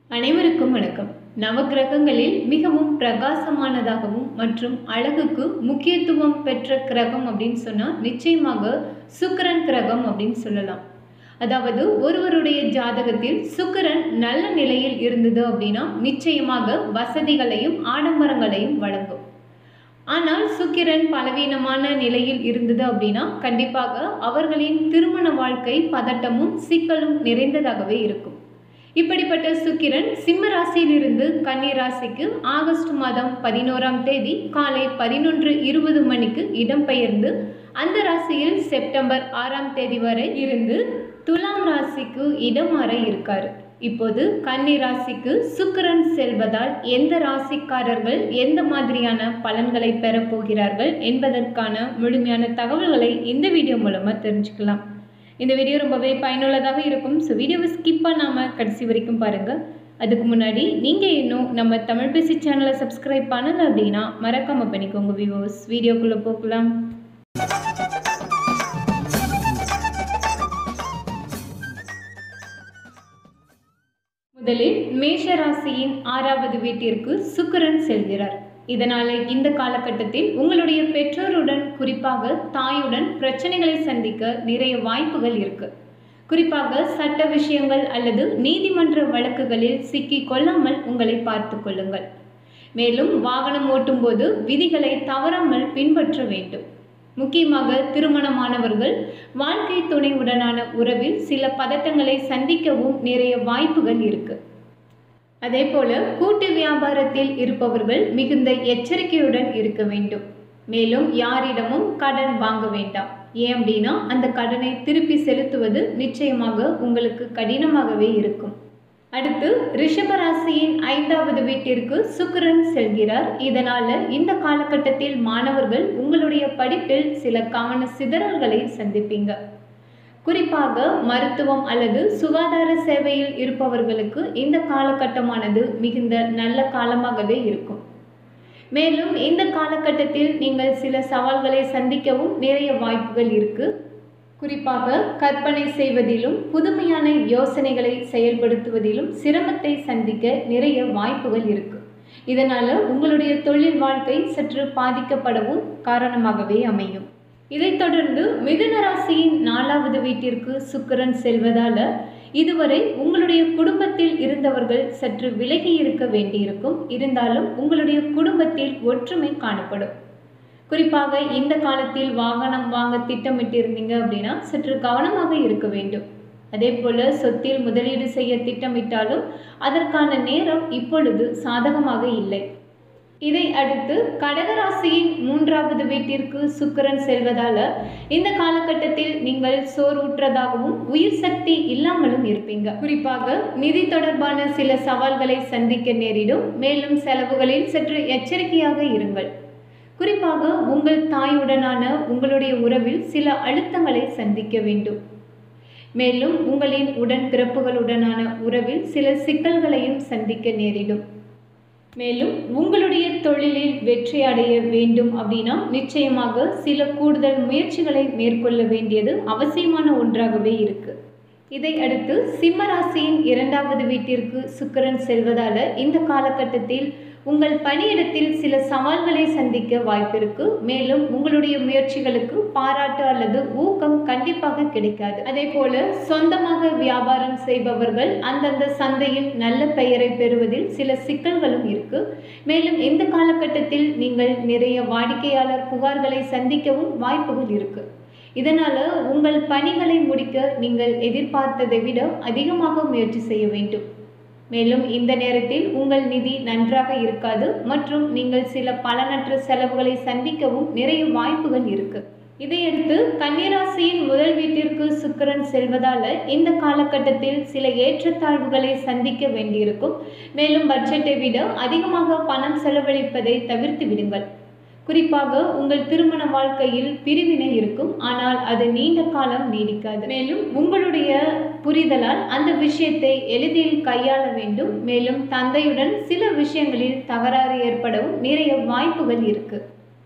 அனைவருக்கும் வணக்கம் நவக்கிரகங்களில் மிகவும் பிரகாசமானதாகவும் மற்றும் அழகுக்கு முக்கியத்துவம் பெற்ற கிரகம் அப்படின்னு சொன்னால் நிச்சயமாக சுக்கிரன் கிரகம் அப்படின்னு சொல்லலாம் அதாவது ஒருவருடைய ஜாதகத்தில் சுக்கிரன் நல்ல நிலையில் இருந்தது அப்படின்னா நிச்சயமாக வசதிகளையும் ஆடம்பரங்களையும் வழங்கும் ஆனால் சுக்கிரன் பலவீனமான நிலையில் இருந்தது அப்படின்னா கண்டிப்பாக அவர்களின் திருமண வாழ்க்கை பதட்டமும் சிக்கலும் நிறைந்ததாகவே இருக்கும் இப்படிப்பட்ட சுக்கிரன் சிம்ம ராசியிலிருந்து கன்னி ராசிக்கு ஆகஸ்ட் மாதம் பதினோராம் தேதி காலை பதினொன்று இருபது மணிக்கு இடம்பெயர்ந்து அந்த ராசியில் செப்டம்பர் ஆறாம் தேதி வரை இருந்து துலாம் ராசிக்கு இடமாற இருக்காரு இப்போது கன்னி ராசிக்கு சுக்கிரன் செல்வதால் எந்த ராசிக்காரர்கள் எந்த மாதிரியான பலன்களை பெறப் போகிறார்கள் என்பதற்கான முழுமையான தகவல்களை இந்த வீடியோ மூலமாக தெரிஞ்சுக்கலாம் இந்த வீடியோ ரொம்பவே பயனுள்ளதாக இருக்கும் ஸோ வீடியோவை ஸ்கிப் பண்ணாமல் கடைசி வரைக்கும் பாருங்கள் அதுக்கு முன்னாடி நீங்கள் இன்னும் நம்ம தமிழ் பேசி சேனலை சப்ஸ்கிரைப் பண்ணலை அப்படின்னா மறக்காமல் பண்ணிக்கோங்க வியூவர்ஸ் வீடியோக்குள்ளே போகலாம் முதலில் மேஷ ராசியின் ஆறாவது வீட்டிற்கு சுக்கிரன் செல்கிறார் இதனால இந்த காலகட்டத்தில் உங்களுடைய பெற்றோருடன் குறிப்பாக தாயுடன் பிரச்சனைகளை சந்திக்க நிறைய வாய்ப்புகள் இருக்கு குறிப்பாக சட்ட விஷயங்கள் அல்லது நீதிமன்ற வழக்குகளில் சிக்கி கொள்ளாமல் உங்களை பார்த்து கொள்ளுங்கள் மேலும் வாகனம் ஓட்டும்போது விதிகளை தவறாமல் பின்பற்ற வேண்டும் முக்கியமாக திருமணமானவர்கள் வாழ்க்கை துணையுடனான உறவில் சில பதட்டங்களை சந்திக்கவும் நிறைய வாய்ப்புகள் இருக்கு அதே போல கூட்டு வியாபாரத்தில் இருப்பவர்கள் மிகுந்த எச்சரிக்கையுடன் இருக்க வேண்டும் மேலும் யாரிடமும் கடன் வாங்க வேண்டாம் ஏன் அப்படின்னா அந்த கடனை திருப்பி செலுத்துவது நிச்சயமாக உங்களுக்கு கடினமாகவே இருக்கும் அடுத்து ரிஷபராசியின் ஐந்தாவது வீட்டிற்கு சுக்கிரன் செல்கிறார் இதனால இந்த காலகட்டத்தில் மாணவர்கள் உங்களுடைய படிப்பில் சில கவன சிதறல்களை சந்திப்பீங்க குறிப்பாக மருத்துவம் அல்லது சுகாதார சேவையில் இருப்பவர்களுக்கு இந்த காலகட்டமானது மிகுந்த நல்ல காலமாகவே இருக்கும் மேலும் இந்த காலகட்டத்தில் நீங்கள் சில சவால்களை சந்திக்கவும் நிறைய வாய்ப்புகள் இருக்கு குறிப்பாக கற்பனை செய்வதிலும் புதுமையான யோசனைகளை செயல்படுத்துவதிலும் சிரமத்தை சந்திக்க நிறைய வாய்ப்புகள் இருக்கு இதனால உங்களுடைய தொழில் வாழ்க்கை சற்று பாதிக்கப்படவும் காரணமாகவே அமையும் இதைத் தொடர்ந்து மிதுன ராசியின் நாலாவது வீட்டிற்கு சுக்கிரன் செல்வதால இதுவரை உங்களுடைய குடும்பத்தில் இருந்தவர்கள் சற்று விலகி இருக்க வேண்டியிருக்கும் இருந்தாலும் உங்களுடைய குடும்பத்தில் ஒற்றுமை காணப்படும் குறிப்பாக இந்த காலத்தில் வாகனம் வாங்க திட்டமிட்டிருந்தீங்க அப்படின்னா சற்று கவனமாக இருக்க வேண்டும் அதே போல சொத்தில் முதலீடு செய்ய திட்டமிட்டாலும் அதற்கான நேரம் இப்பொழுது சாதகமாக இல்லை இதை அடுத்து கடகராசியின் மூன்றாவது வீட்டிற்கு சுக்கிரன் செல்வதால இந்த காலகட்டத்தில் நீங்கள் சோர்வுற்றதாகவும் உயிர் சக்தி இல்லாமலும் இருப்பீங்க குறிப்பாக நிதி தொடர்பான சில சவால்களை சந்திக்க நேரிடும் மேலும் செலவுகளில் சற்று எச்சரிக்கையாக இருங்கள் குறிப்பாக உங்கள் தாயுடனான உங்களுடைய உறவில் சில அழுத்தங்களை சந்திக்க வேண்டும் மேலும் உங்களின் உடன்பிறப்புகளுடனான உறவில் சில சிக்கல்களையும் சந்திக்க நேரிடும் மேலும் உங்களுடைய தொழிலில் வெற்றி அடைய வேண்டும் அப்படின்னா நிச்சயமாக சில கூடுதல் முயற்சிகளை மேற்கொள்ள வேண்டியது அவசியமான ஒன்றாகவே இருக்கு இதை அடுத்து சிம்ம ராசியின் இரண்டாவது வீட்டிற்கு சுக்கிரன் செல்வதால இந்த காலகட்டத்தில் உங்கள் பணியிடத்தில் சில சவால்களை சந்திக்க வாய்ப்பிருக்கு மேலும் உங்களுடைய முயற்சிகளுக்கு பாராட்டு அல்லது ஊக்கம் கண்டிப்பாக கிடைக்காது அதே போல சொந்தமாக வியாபாரம் செய்பவர்கள் அந்தந்த சந்தையில் நல்ல பெயரை பெறுவதில் சில சிக்கல்களும் இருக்கு மேலும் இந்த காலகட்டத்தில் நீங்கள் நிறைய வாடிக்கையாளர் புகார்களை சந்திக்கவும் வாய்ப்புகள் இருக்கு இதனால உங்கள் பணிகளை முடிக்க நீங்கள் எதிர்பார்த்ததை விட அதிகமாக முயற்சி செய்ய வேண்டும் மேலும் இந்த நேரத்தில் உங்கள் நிதி நன்றாக இருக்காது மற்றும் நீங்கள் சில பலனற்ற செலவுகளை சந்திக்கவும் நிறைய வாய்ப்புகள் இருக்கு இதையடுத்து கன்னிராசியின் முதல் வீட்டிற்கு சுக்கிரன் செல்வதால இந்த காலகட்டத்தில் சில ஏற்றத்தாழ்வுகளை சந்திக்க வேண்டியிருக்கும் மேலும் பட்ஜெட்டை விட அதிகமாக பணம் செலவழிப்பதை தவிர்த்து விடுங்கள் குறிப்பாக உங்கள் திருமண வாழ்க்கையில் பிரிவினை இருக்கும் ஆனால் அது நீண்ட காலம் நீடிக்காது மேலும் உங்களுடைய புரிதலால் அந்த விஷயத்தை எளிதில் கையாள வேண்டும் மேலும் தந்தையுடன் சில விஷயங்களில் தகராறு ஏற்படவும் நிறைய வாய்ப்புகள் இருக்கு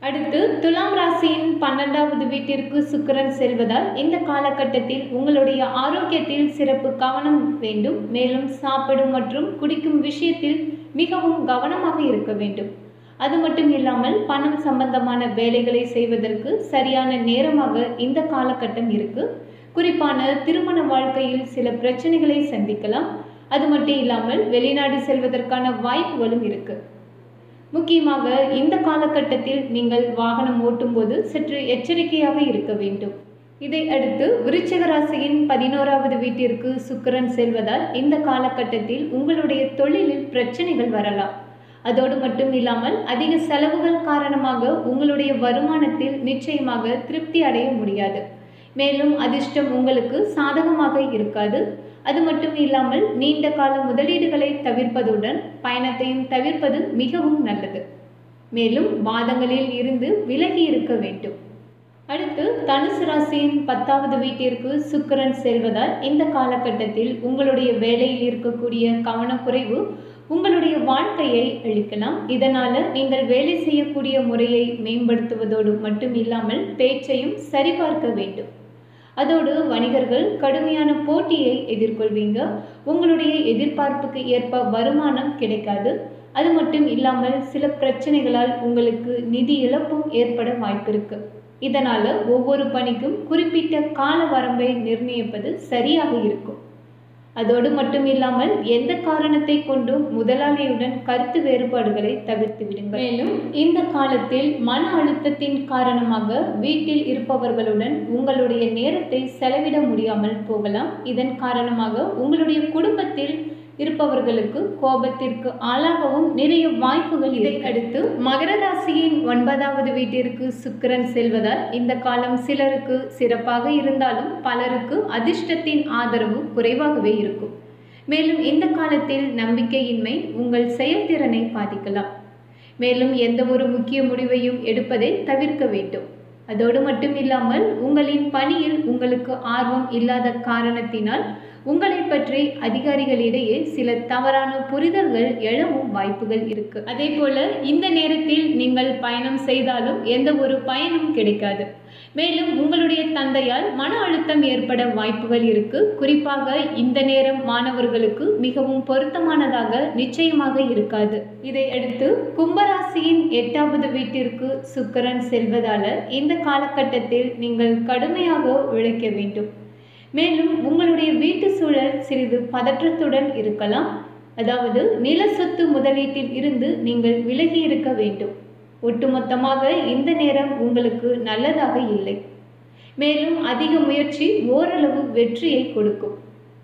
அடுத்து துலாம் ராசியின் பன்னெண்டாவது வீட்டிற்கு சுக்கிரன் செல்வதால் இந்த காலகட்டத்தில் உங்களுடைய ஆரோக்கியத்தில் சிறப்பு கவனம் வேண்டும் மேலும் சாப்பிடும் மற்றும் குடிக்கும் விஷயத்தில் மிகவும் கவனமாக இருக்க வேண்டும் அது மட்டும் இல்லாமல் பணம் சம்பந்தமான வேலைகளை செய்வதற்கு சரியான நேரமாக இந்த காலகட்டம் இருக்கு குறிப்பான திருமண வாழ்க்கையில் சில பிரச்சனைகளை சந்திக்கலாம் அது மட்டும் இல்லாமல் வெளிநாடு செல்வதற்கான வாய்ப்புகளும் இருக்கு முக்கியமாக இந்த காலகட்டத்தில் நீங்கள் வாகனம் ஓட்டும்போது சற்று எச்சரிக்கையாக இருக்க வேண்டும் இதை அடுத்து விருச்சிக ராசியின் பதினோராவது வீட்டிற்கு சுக்கிரன் செல்வதால் இந்த காலகட்டத்தில் உங்களுடைய தொழிலில் பிரச்சனைகள் வரலாம் அதோடு மட்டும் இல்லாமல் அதிக செலவுகள் காரணமாக உங்களுடைய வருமானத்தில் நிச்சயமாக திருப்தி அடைய முடியாது மேலும் அதிர்ஷ்டம் உங்களுக்கு சாதகமாக இருக்காது அது மட்டும் இல்லாமல் நீண்ட கால முதலீடுகளை தவிர்ப்பதுடன் பயணத்தையும் தவிர்ப்பது மிகவும் நல்லது மேலும் வாதங்களில் இருந்து விலகி இருக்க வேண்டும் அடுத்து தனுசு ராசியின் பத்தாவது வீட்டிற்கு சுக்கிரன் செல்வதால் இந்த காலகட்டத்தில் உங்களுடைய வேலையில் இருக்கக்கூடிய கவனக்குறைவு உங்களுடைய வாழ்க்கையை அளிக்கலாம் இதனால நீங்கள் வேலை செய்யக்கூடிய முறையை மேம்படுத்துவதோடு மட்டும் இல்லாமல் பேச்சையும் சரிபார்க்க வேண்டும் அதோடு வணிகர்கள் கடுமையான போட்டியை எதிர்கொள்வீங்க உங்களுடைய எதிர்பார்ப்புக்கு ஏற்ப வருமானம் கிடைக்காது அது மட்டும் இல்லாமல் சில பிரச்சனைகளால் உங்களுக்கு நிதி இழப்பும் ஏற்பட வாய்ப்பிருக்கு இதனால ஒவ்வொரு பணிக்கும் குறிப்பிட்ட கால வரம்பை நிர்ணயிப்பது சரியாக இருக்கும் அதோடு மட்டும் இல்லாமல் எந்த காரணத்தை கொண்டும் முதலாளியுடன் கருத்து வேறுபாடுகளை தவிர்த்து விடுங்கள் மேலும் இந்த காலத்தில் மன அழுத்தத்தின் காரணமாக வீட்டில் இருப்பவர்களுடன் உங்களுடைய நேரத்தை செலவிட முடியாமல் போகலாம் இதன் காரணமாக உங்களுடைய குடும்பத்தில் இருப்பவர்களுக்கு கோபத்திற்கு ஆளாகவும் நிறைய வாய்ப்புகள் இதை அடுத்து மகர ராசியின் ஒன்பதாவது வீட்டிற்கு சுக்கிரன் செல்வதால் இந்த காலம் சிலருக்கு சிறப்பாக இருந்தாலும் பலருக்கு அதிர்ஷ்டத்தின் ஆதரவு குறைவாகவே இருக்கும் மேலும் இந்த காலத்தில் நம்பிக்கையின்மை உங்கள் செயல்திறனை பாதிக்கலாம் மேலும் எந்த ஒரு முக்கிய முடிவையும் எடுப்பதை தவிர்க்க வேண்டும் அதோடு மட்டும் இல்லாமல் உங்களின் பணியில் உங்களுக்கு ஆர்வம் இல்லாத காரணத்தினால் உங்களை பற்றி அதிகாரிகளிடையே சில தவறான புரிதல்கள் எழவும் வாய்ப்புகள் இருக்கு அதே போல இந்த நேரத்தில் நீங்கள் பயணம் செய்தாலும் எந்த ஒரு பயனும் கிடைக்காது மேலும் உங்களுடைய தந்தையால் மன அழுத்தம் ஏற்பட வாய்ப்புகள் இருக்கு குறிப்பாக இந்த நேரம் மாணவர்களுக்கு மிகவும் பொருத்தமானதாக நிச்சயமாக இருக்காது இதை அடுத்து கும்பராசியின் எட்டாவது வீட்டிற்கு சுக்கிரன் செல்வதால இந்த காலகட்டத்தில் நீங்கள் கடுமையாக உழைக்க வேண்டும் மேலும் உங்களுடைய வீட்டு சூழல் சிறிது பதற்றத்துடன் இருக்கலாம் அதாவது நில சொத்து முதலீட்டில் இருந்து நீங்கள் விலகி இருக்க வேண்டும் ஒட்டுமொத்தமாக இந்த நேரம் உங்களுக்கு நல்லதாக இல்லை மேலும் அதிக முயற்சி ஓரளவு வெற்றியை கொடுக்கும்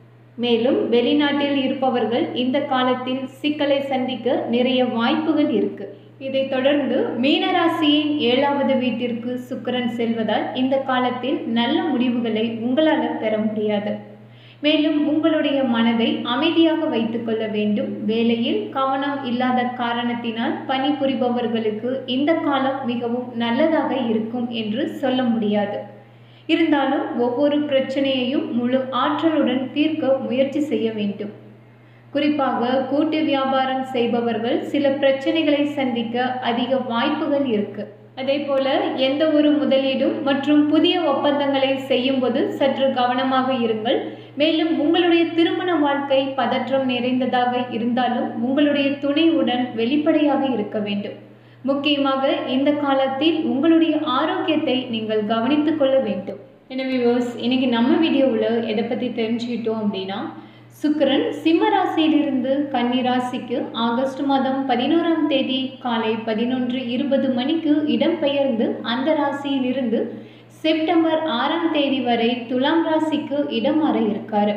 மேலும் வெளிநாட்டில் இருப்பவர்கள் இந்த காலத்தில் சிக்கலை சந்திக்க நிறைய வாய்ப்புகள் இருக்கு இதைத் தொடர்ந்து மீனராசியின் ஏழாவது வீட்டிற்கு சுக்கிரன் செல்வதால் இந்த காலத்தில் நல்ல முடிவுகளை உங்களால் பெற முடியாது மேலும் உங்களுடைய மனதை அமைதியாக வைத்துக்கொள்ள வேண்டும் வேலையில் கவனம் இல்லாத காரணத்தினால் பணிபுரிபவர்களுக்கு இந்த காலம் மிகவும் நல்லதாக இருக்கும் என்று சொல்ல முடியாது இருந்தாலும் ஒவ்வொரு பிரச்சனையையும் முழு ஆற்றலுடன் தீர்க்க முயற்சி செய்ய வேண்டும் குறிப்பாக கூட்டு வியாபாரம் செய்பவர்கள் சில பிரச்சனைகளை சந்திக்க அதிக வாய்ப்புகள் இருக்கு அதே போல எந்த ஒரு முதலீடும் மற்றும் புதிய ஒப்பந்தங்களை செய்யும்போது சற்று கவனமாக இருங்கள் மேலும் உங்களுடைய திருமண வாழ்க்கை பதற்றம் நிறைந்ததாக இருந்தாலும் உங்களுடைய துணையுடன் வெளிப்படையாக இருக்க வேண்டும் முக்கியமாக இந்த காலத்தில் உங்களுடைய ஆரோக்கியத்தை நீங்கள் கவனித்துக் கொள்ள வேண்டும் எனவே வியூவர்ஸ் இன்னைக்கு நம்ம வீடியோவில் எதை பற்றி தெரிஞ்சுக்கிட்டோம் அப்படின்னா சுக்கிரன் சிம்ம ராசியிலிருந்து கன்னி ராசிக்கு ஆகஸ்ட் மாதம் பதினோராம் தேதி காலை பதினொன்று இருபது மணிக்கு இடம்பெயர்ந்து அந்த ராசியிலிருந்து செப்டம்பர் ஆறாம் தேதி வரை துலாம் ராசிக்கு இடம் மாற இருக்காரு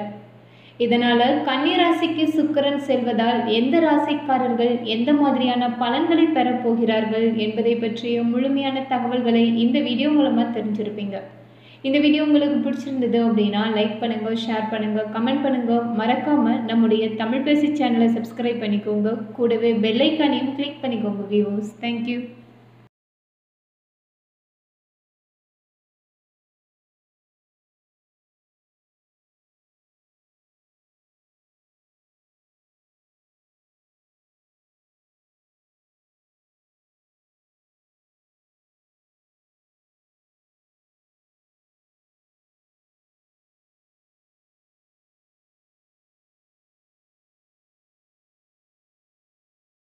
இதனால கன்னி ராசிக்கு சுக்கிரன் செல்வதால் எந்த ராசிக்காரர்கள் எந்த மாதிரியான பலன்களை பெறப் போகிறார்கள் என்பதை பற்றிய முழுமையான தகவல்களை இந்த வீடியோ மூலமாக தெரிஞ்சிருப்பீங்க இந்த வீடியோ உங்களுக்கு பிடிச்சிருந்தது அப்படின்னா லைக் பண்ணுங்க ஷேர் பண்ணுங்க கமெண்ட் பண்ணுங்க மறக்காம நம்முடைய தமிழ் பேசி சேனலை சப்ஸ்கிரைப் பண்ணிக்கோங்க கூடவே பெல் ஐக்கானையும் கிளிக் பண்ணிக்கோங்க வியூவர்ஸ் தேங்க்யூ